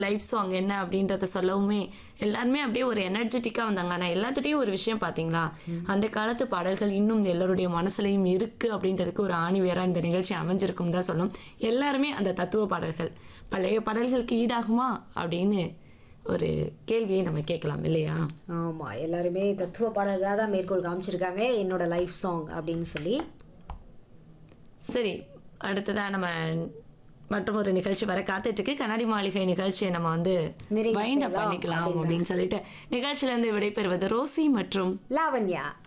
life song என்ன அப்படின்றத சொல்லவுமே எல்லாருமே அப்படியே ஒரு எனர்ஜெட்டிக்காக வந்தாங்க ஆனால் எல்லாத்துட்டையும் ஒரு விஷயம் பார்த்தீங்களா அந்த காலத்து பாடல்கள் இன்னும் எல்லாருடைய மனசுலையும் இருக்கு அப்படின்றதுக்கு ஒரு ஆணி வேறா இந்த நிகழ்ச்சி அமைஞ்சிருக்கும் தான் சொல்லும் எல்லாருமே அந்த தத்துவ பாடல்கள் பழைய பாடல்களுக்கு ஈடாகுமா அப்படின்னு ஒரு கேள்வியை நம்ம கேட்கலாம் இல்லையா ஆமா எல்லாருமே தத்துவ பாடல்களாக தான் மேற்கோள் காமிச்சிருக்காங்க என்னோட லைஃப் சாங் அப்படின்னு சொல்லி சரி அடுத்ததா நம்ம மற்றும் ஒரு நிகழ்ச்சி வர காத்துட்டு இருக்கு கண்ணாடி மாளிகை நிகழ்ச்சியை நம்ம வந்து நிறைவு வைண்ட் செய்யலாம் பண்ணிக்கலாம் அப்படின்னு சொல்லிட்டு நிகழ்ச்சியில இருந்து விடைபெறுவது ரோசி மற்றும் லாவண்யா